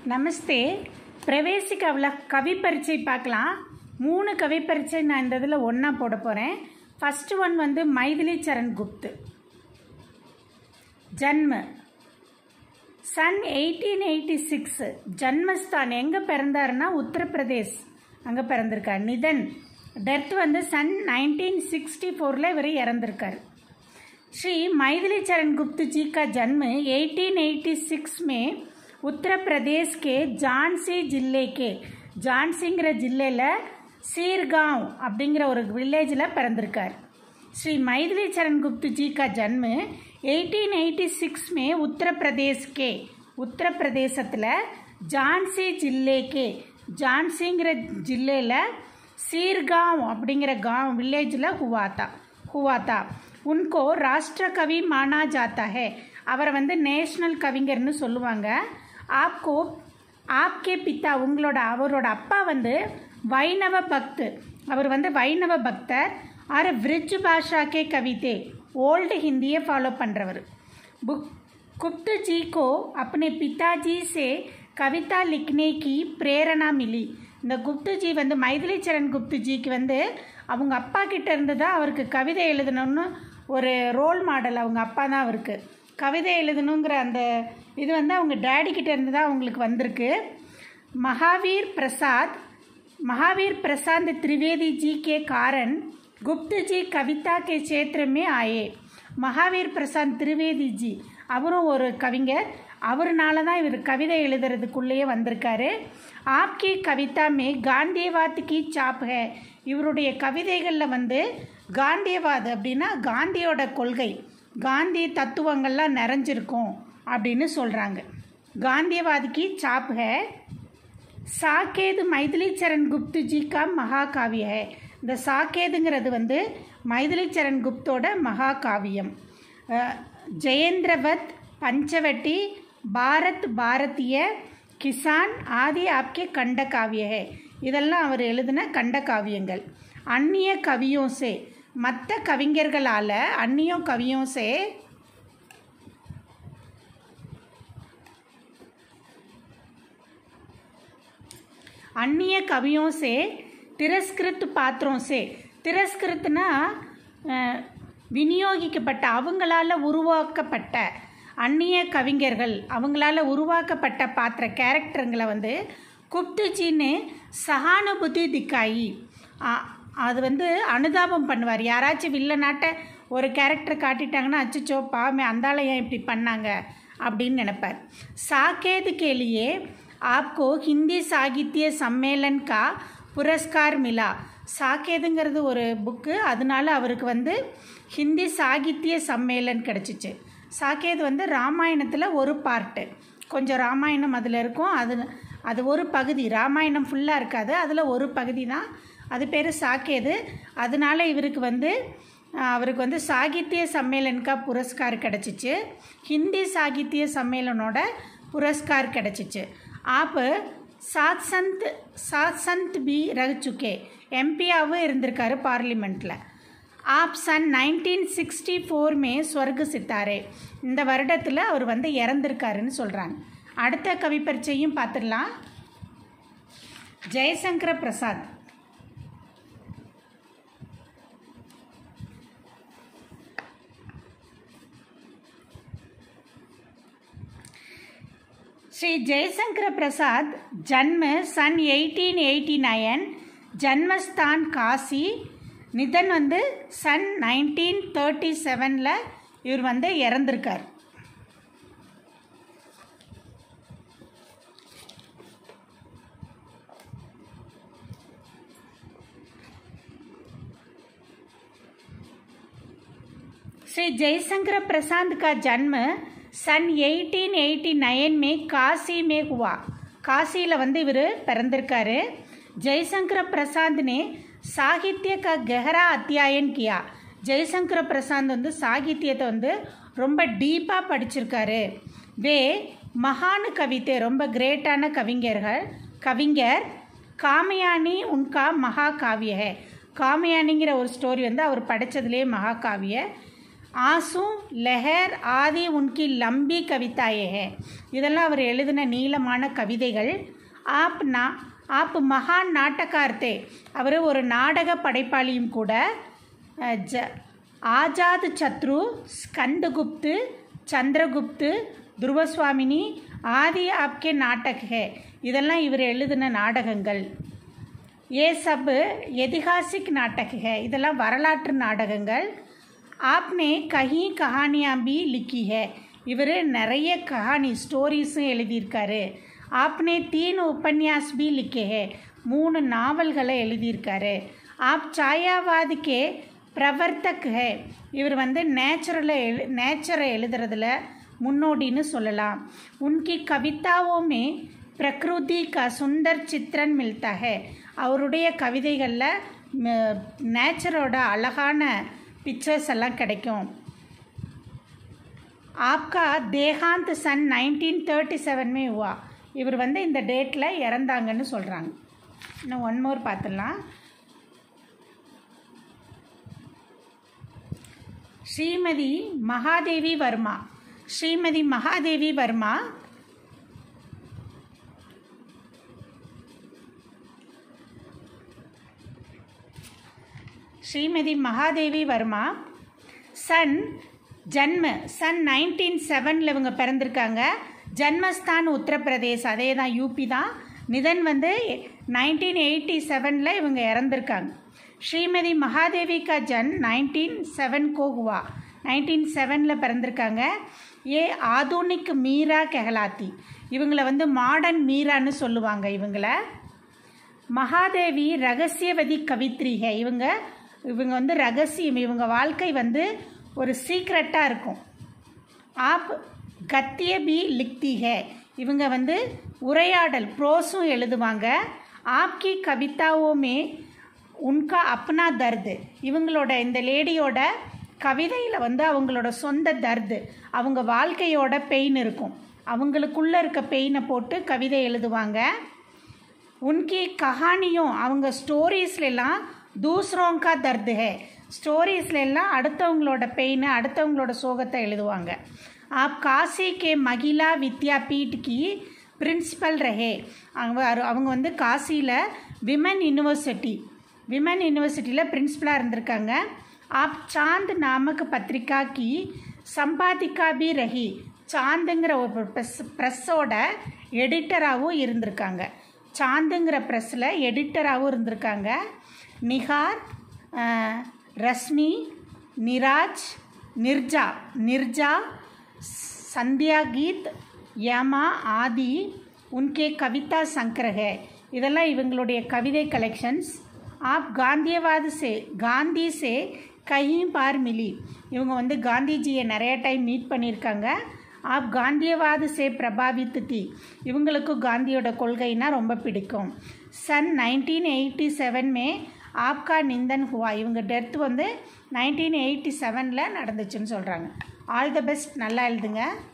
நமஸ்தே பிரவேசிக்காவில் கவி பரீட்சை பார்க்கலாம் மூணு கவி பரீட்சை நான் இந்த இதில் ஒன்றா போட போகிறேன் ஃபஸ்ட்டு ஒன் வந்து மைதிலி சரண் குப்து ஜன்ம சன் எயிட்டீன் எயிட்டி சிக்ஸ் ஜன்மஸ்தான் எங்கே பிறந்தாருன்னா உத்தரப்பிரதேஷ் அங்கே பிறந்திருக்கார் நிதன் டெத் வந்து சன் நைன்டீன் சிக்ஸ்டி ஃபோரில் இவர் இறந்திருக்கார் श्री मैथिली चरण गुप्त जी का जन्म 1886 में उत्तर प्रदेश के झांसी जिले के ஜான்சிங்கிற ஜில்லையில் சீர்காவ் அப்படிங்கிற ஒரு வில்லேஜில் பிறந்திருக்கார் ஸ்ரீ மைதிலி சரண் குப்து ஜி கா ஜன்ம எயிட்டீன் எயிட்டி சிக்ஸ் மே உத்தரப்பிரதேஷ் கே உத்தரப்பிரதேசத்தில் ஜான்சி ஜில்லேக்கே ஜான்சிங்கிற ஜில்லையில் சீர்காவ் அப்படிங்கிற गांव வில்லேஜில் ஹுவாத்தா ஹுவாத்தா உன்கோ ராஷ்டிர கவி மானா ஜாத்தா ஹே அவரை வந்து நேஷ்னல் கவிஞர்னு சொல்லுவாங்க ஆப்கோ ஆப்கே பித்தா உங்களோட அவரோட அப்பா வந்து வைணவ பக்து அவர் வந்து வைணவ பக்தர் ஆர் விரிஜ் பாஷாக்கே கவிதே ஓல்டு ஹிந்தியை ஃபாலோ பண்ணுறவர் புக் गुप्त जी को अपने पिताजी से கவிதா லிக்னே கி பிரேரணா மிலி இந்த குப்துஜி வந்து மைதிலி சரண் குப்துஜிக்கு வந்து அவங்க அப்பா கிட்ட இருந்து தான் அவருக்கு கவிதை எழுதணும்னு ஒரு ரோல் மாடல் அவங்க அப்பா தான் அவருக்கு கவிதை எழுதணுங்கிற அந்த இது வந்து அவங்க டேடி கிட்ட இருந்து தான் அவங்களுக்கு வந்திருக்கு மகாவீர் பிரசாத் महावीर प्रशांत त्रिवेदी जी के कारण गुप्त जी कविता के क्षेत्र में आए மகாவீர் பிரசாந்த் திரிவேதி ஜி அவரும் ஒரு கவிஞர் அவர்னால தான் இவர் கவிதை எழுதுறதுக்குள்ளேயே வந்திருக்காரு ஆப்கி கவிதா மே காந்தியவாத் கி சாப் ஹே இவருடைய கவிதைகளில் வந்து காந்தியவாத் அப்படின்னா காந்தியோட கொள்கை காந்தி தத்துவங்கள்லாம் நிறைஞ்சிருக்கும் அப்படின்னு சொல்கிறாங்க காந்தியவாத் கி சாப் ஹே சாக்கேது மைதிலி சரண் குப்து ஜி கா மகாகாவிய ஹே இந்த சாக்கேதுங்கிறது வந்து மைதிலி சரண் குப்தோட மகாகாவியம் அஹ், ஜெயேந்திரவத் பஞ்சவட்டி பாரத் பாரதிய கிசான் ஆதி ஆப்கே கண்ட காவிய ஹே இதெல்லாம் அவர் எழுதின கண்ட காவியங்கள் அந்நிய கவியும் சே மற்ற கவிஞர்களால் அந்நிய கவியும் சே अन्य कवियों से तिरस्कृत पात्रों से திரஸ்கிருத்னா அஹ், விநியோகிக்கப்பட்ட அவங்களால உருவாக்கப்பட்ட அந்நிய கவிஞர்கள் அவங்களால உருவாக்கப்பட்ட பாத்திர கேரக்டருங்களை வந்து குப்துஜின்னு சகானுபூதி திக்காயி அ- அது வந்து அனுதாபம் பண்ணுவார் யாராச்சும் வில்லனாட்ட ஒரு கேரக்டர் காட்டிட்டாங்கன்னா அச்சச்சோ பாமே அந்தால ஏன் இப்படி பண்ணாங்க அப்படின்னு நினைப்பார் சாக்கேது கேலியே आपको हिंदी साहित्य सम्मेलन का புரஸ்கார் மிலா சாக்கேதுங்கிறது ஒரு புக்கு அதனால அவருக்கு வந்து ஹிந்தி சாகித்ய சம்மேளன் கிடச்சிச்சு சாக்கேது வந்து ராமாயணத்தில் ஒரு பார்ட்டு கொஞ்சம் ராமாயணம் அதில் இருக்கும் அது அது ஒரு பகுதி ராமாயணம் ஃபுல்லாக இருக்காது அதில் ஒரு பகுதி தான் அது பேர் சாக்கேது அதனால இவருக்கு வந்து அஹ், அவருக்கு வந்து சாகித்ய சம்மேளனுக்கா புரஸ்கார் கிடச்சிச்சு ஹிந்தி சாகித்ய சம்மேளனோட புரஸ்கார் கிடச்சிச்சு आप सात संत सात संत भी रह चुके எம்பியாவும் இருந்திருக்காரு பார்லிமெண்ட்டில் ஆப் சன் நைன்டீன் சிக்ஸ்டி ஃபோர் மே ஸ்வர்க சித்தாரே இந்த வருடத்தில் அவர் வந்து இறந்திருக்காருன்னு சொல்கிறாங்க அடுத்த கவி பரீட்சையும் பார்த்துடலாம் ஜெயசங்கர பிரசாத் श्री जयशंकर प्रसाद जन्म सन 1889 ஜன்மஸ்தான் காசி நிதன் வந்து சன் நைன்டீன் தேர்ட்டி செவனில் இவர் வந்து இறந்திருக்கார் श्री जयशंकर प्रसाद का जन्म सन 1889 में काशी में हुआ காசியில் வந்து இவர் பிறந்திருக்காரு ஜெய்சங்கர பிரசாத் ने சாகித்ய का गहरा अध्ययन किया ஜெய்சங்கர பிரசாந்த் வந்து சாகித்யத்தை வந்து ரொம்ப டீப்பாக படிச்சிருக்காரு வே மகான் கவிதை ரொம்ப கிரேட்டான கவிஞர்கள் கவிஞர் காமயானி உன்கா மகா காவிய ஹே காமயானிங்கிற ஒரு ஸ்டோரி வந்து அவர் படித்ததுலேயே மகாகாவிய ஆசு லெஹர் ஆதி உன்கி லம்பி கவிதாயே ஹே இதெல்லாம் அவர் எழுதின நீளமான கவிதைகள் ஆப் நா ஆப் மகான் நாட்டகார்த்தே அவர் ஒரு நாடக படைப்பாளியும் கூட அஹ், ஜ ஆஜாத் சத்ரு ஸ்கந்தகுப்து சந்திரகுப்து துருவசுவாமினி ஆதி ஆப்கே நாட்டக் ஹே இதெல்லாம் இவர் எழுதின நாடகங்கள் ஏ சப் எதிகாசிக் நாட்டக் ஹே இதெல்லாம் வரலாற்று நாடகங்கள் ஆப்னே கஹி கஹானியா பி லிக்கி ஹே இவர் நிறைய கஹானி ஸ்டோரிஸும் எழுதியிருக்காரு ஆப்னே தீன் உபன்யாஸ் பி லிக்கே ஹே மூணு நாவல்களை எழுதியிருக்காரு ஆப் சாயாவாதிக்கே பிரவர்த்தக் ஹே இவர் வந்து நேச்சுரலை எழு நேச்சரை எழுதுறதுல முன்னோடின்னு சொல்லலாம் உன்கி கவிதாவோமே பிரகிருதி க சுந்தர் சித்திரன் மில்தா ஹே அவருடைய கவிதைகளில் நேச்சரோட அழகான பிக்சர்ஸ் எல்லாம் கிடைக்கும் ஆப்கா தேகாந்த் சன் நைன்டீன் தேர்ட்டி செவன்மே ஹுவா இவர் வந்து இந்த டேட்டில் இறந்தாங்கன்னு சொல்கிறாங்க இன்னும் ஒன் மோர் பார்த்துடலாம் ஸ்ரீமதி மகாதேவி வர்மா ஸ்ரீமதி மகாதேவி வர்மா ஸ்ரீமதி மகாதேவி வர்மா சன் ஜன்ம சன் நைன்டீன் செவனில் இவங்க பிறந்திருக்காங்க ஜன்மஸ்தான் உத்தரப்பிரதேஷ் அதே தான் யூபி தான் நிதன் வந்து நைன்டீன் எயிட்டி செவனில் இவங்க இறந்துருக்காங்க ஸ்ரீமதி மகாதேவி கா ஜன் நைன்டீன் செவன் கோ ஹுவா நைன்டீன் செவனில் பிறந்திருக்காங்க ஏ ஆதுனிக் மீரா கெஹலாத்தி இவங்களை வந்து மாடர்ன் மீரான்னு சொல்லுவாங்க இவங்கள மகாதேவி ரகசியவதி கவித்ரிகை இவங்க இவங்க வந்து ரகசியம் இவங்க வாழ்க்கை வந்து ஒரு சீக்ரெட்டாக இருக்கும் ஆப் கத்திய பி லிக்தி ஹே இவங்க வந்து உரையாடல் ப்ரோஸும் எழுதுவாங்க ஆப்கி கவிதாவோமே உன்கா அப்னா தர்து இவங்களோட இந்த லேடியோட கவிதையில் வந்து அவங்களோட சொந்த தர்து அவங்க வாழ்க்கையோட பெயின் இருக்கும் அவங்களுக்குள்ளே இருக்க பெயினை போட்டு கவிதை எழுதுவாங்க உன்கி கஹானியும் அவங்க ஸ்டோரீஸ்ல எல்லாம் தூசரோங்கா தர்து ஹே ஸ்டோரீஸ்ல எல்லாம் அடுத்தவங்களோட பெயினை அடுத்தவங்களோட சோகத்தை எழுதுவாங்க ஆப் காசி கே மகிழா வித்யாபீட் கி பிரின்சிபல் ரஹே அவங்க அவங்க வந்து காசியில் விமன் யூனிவர்சிட்டி விமன் யூனிவர்சிட்டியில் பிரின்சிபலாக இருந்திருக்காங்க ஆப் சாந்த் நாமக் பத்திரிகா கி சம்பாதிக்கா பி ரஹி சாந்துங்கிற ஒரு ப்ரெஸ் ப்ரெஸ்ஸோட எடிட்டராகவும் இருந்திருக்காங்க சாந்துங்கிற ப்ரெஸ்ஸில் எடிட்டராகவும் இருந்திருக்காங்க நிகார் அஹ், ரஷ்மி நிராஜ் நிர்ஜா நிர்ஜா சந்தியா கீத் யமா ஆதி உன்கே கவிதா சங்கரக இதெல்லாம் இவங்களுடைய கவிதை கலெக்ஷன்ஸ் ஆப் காந்தியவாது சே காந்தி சே கहीं பார் மிலி இவங்க வந்து காந்திஜியை நிறைய டைம் மீட் பண்ணியிருக்காங்க ஆப் காந்தியவாது சே பிரபாவித் தி இவங்களுக்கும் காந்தியோட கொள்கைனா ரொம்ப பிடிக்கும் சன் நைன்டீன் எயிட்டி செவன் மே ஆப்கா நிந்தன் ஹுவா இவங்க டெத் வந்து நைன்டீன் எயிட்டி செவனில் நடந்துச்சுன்னு சொல்கிறாங்க ஆல் த பெஸ்ட் நல்லா எழுதுங்க